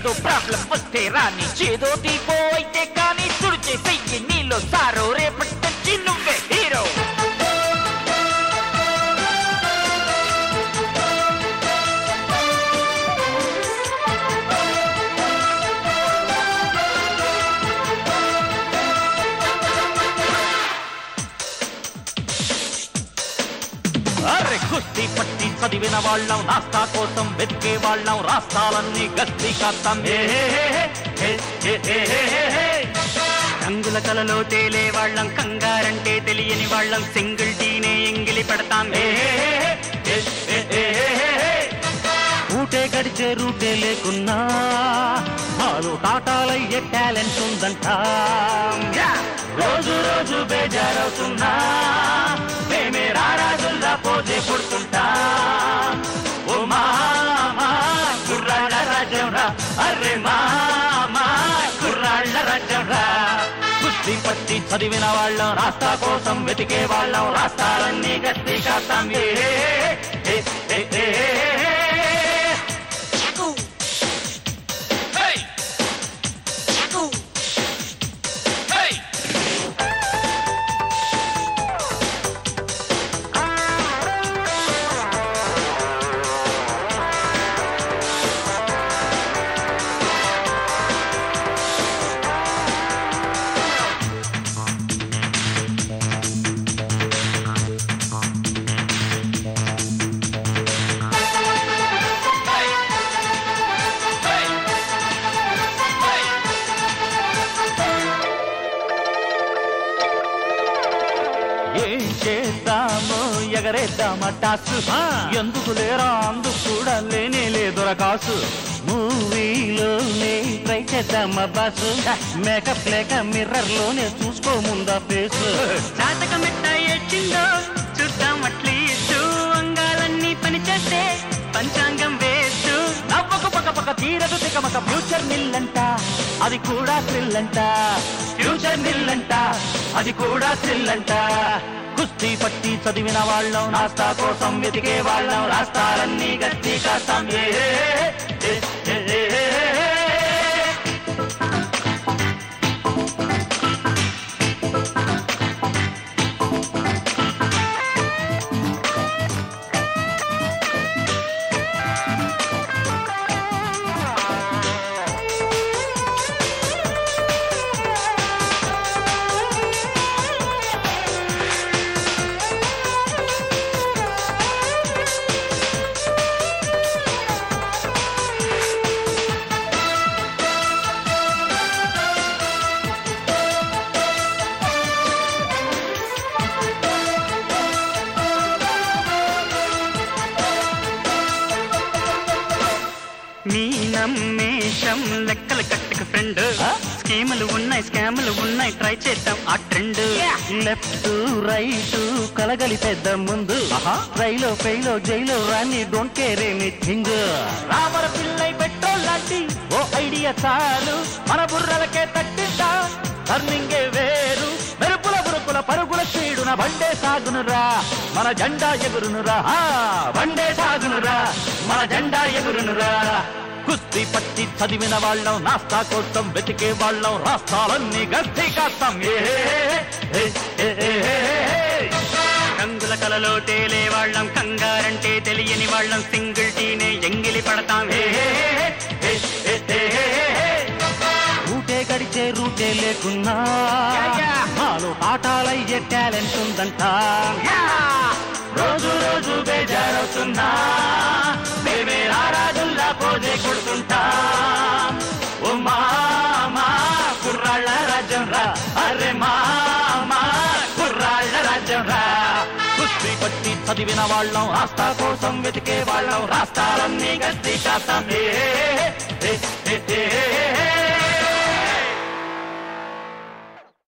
ఏదో ప్రాబ్లం వస్తే రాని చేదో తీపో అయితే కానీ తుడిచే చెయ్యి నీలో సారో రేపటి నుంచి నువ్వే హీరో అరే కుస్తీ పట్టి చదివిన వాళ్ళం రాస్తా కోసం వెతికే వాళ్ళం రాష్ట్రాలన్నీ గస్తీ కాస్తాం ఏ హే హే హే హే హే హే హే. రంగుల కలలో తేలే వాళ్ళం కంగారంటే తెలియని వాళ్ళం సింగిల్ టీనే ఎంగిలి పెడతాం ఏ హే హే హే హే హే హే హే. ఊటే గడిచే రూటే లేకున్నా నాలో టాటాలయ్యే టాలెంట్ ఉందంట యా! రోజు రోజు బేజారవుతున్నా మేమే రారాజుల్లా పోజే కొడుతుంటా ఓ మామా కుర్రాళ్ళ రాజ్యం రా అర్రే మామా కుర్రాళ్ళ రాజ్యం రా కుస్తీ పట్టి చదివిన వాళ్ళం రాస్తా కోసం వెతికే వాళ్ళం రాష్ట్రాలన్నీ గట్టి కాస్తాం ఏ ఏ, ఏ, ఏ, ఏ, ఏ. Hey! Hey! ఏం చేద్దామో ఎగరేద్దామా టాసు ఎందుకు లేరా అందుకు కూడా లేనే లేదురా కాసు మూవీలోనే ట్రై చేద్దామా బాసు మేకప్ లేక మిర్రర్ లోనే చూసుకో ముందా ఫేసు జాతక మెట్ట ఎచ్చిందో చూద్దాం అట్లీస్ట్ అంగాలన్నీ పని చేస్తే పంచాంగం వేస్తూ నవ్వకు పక్క పక్క తీరదు తికమక ఫ్యూచర్ నిల్లంట అది కూడా థ్రిల్ అంట ఫ్యూచర్ నిల్లంట అది కూడా థ్రిల్ అంట కుస్తీ పట్టి చదివిన వాళ్ళం నాస్తా కోసం వెతికే వాళ్ళం రాస్తారన్నీ గట్టి కాస్తాం ఏ ఏ, ఏ, ఏ, ఏ, ఏ. నీ నమ్మేషం లెక్కలు కట్టుకు ఫ్రెండ్ ఆ? స్కీములు ఉన్నాయి స్కాములు ఉన్నాయి ట్రై చేద్దాం ఆ ట్రెండ్ లెఫ్ట్ రైట్ కలగలి పెద్ద ముందు రైలో ఫెయిలో జైలో రాని don't care anything Ramar Pillai petrol లాంటి ఓ ఐడియా చాలు మన బుర్రలకే తట్టిందా టర్నింగే వేరు మెరుపుల బురుకుల పరుగుల చీడున బండే సాగునురా మన జెండా ఎగురునురా ఆ, బండే సాగునురా మన జెండా ఎగురునురా కుస్తీ పట్టి చదివిన వాళ్ళం నాస్తా కోసం వెతికే వాళ్ళం రాష్ట్రాలన్నీ గట్టి కాస్తాం ఏ ఏ, ఏ, ఏ, ఏ, ఏ. రంగుల కలలో తేలే వాళ్ళం కంగారంటే తెలియని వాళ్ళం సింగిల్ టీనే ఎంగిలి పడతాం ఏ, ఏ, ఏ, ఏ, ఏ, ఏ, ఏ. ఊటే గడిచే రూటే లేకున్నా యా, యా. నాలో టాటాలయ్యే టాలెంట్ ఉందంట యా! రోజు రోజు బేజారవుతున్నా మేమే రారాజుల్లా పోజే కొడుతుంటా ఓ మామా కుర్రాళ్ళ రాజ్యం రా అరే మామా కుర్రాళ్ళ రాజ్యం రా కుస్తీ పట్టి చదివిన వాళ్ళం రాస్తా కోసం వెతికే వాళ్ళం రాష్ట్రాలన్నీ గట్టి కాస్తాం ఏ ఏ, ఏ, ఏ, ఏ, ఏ.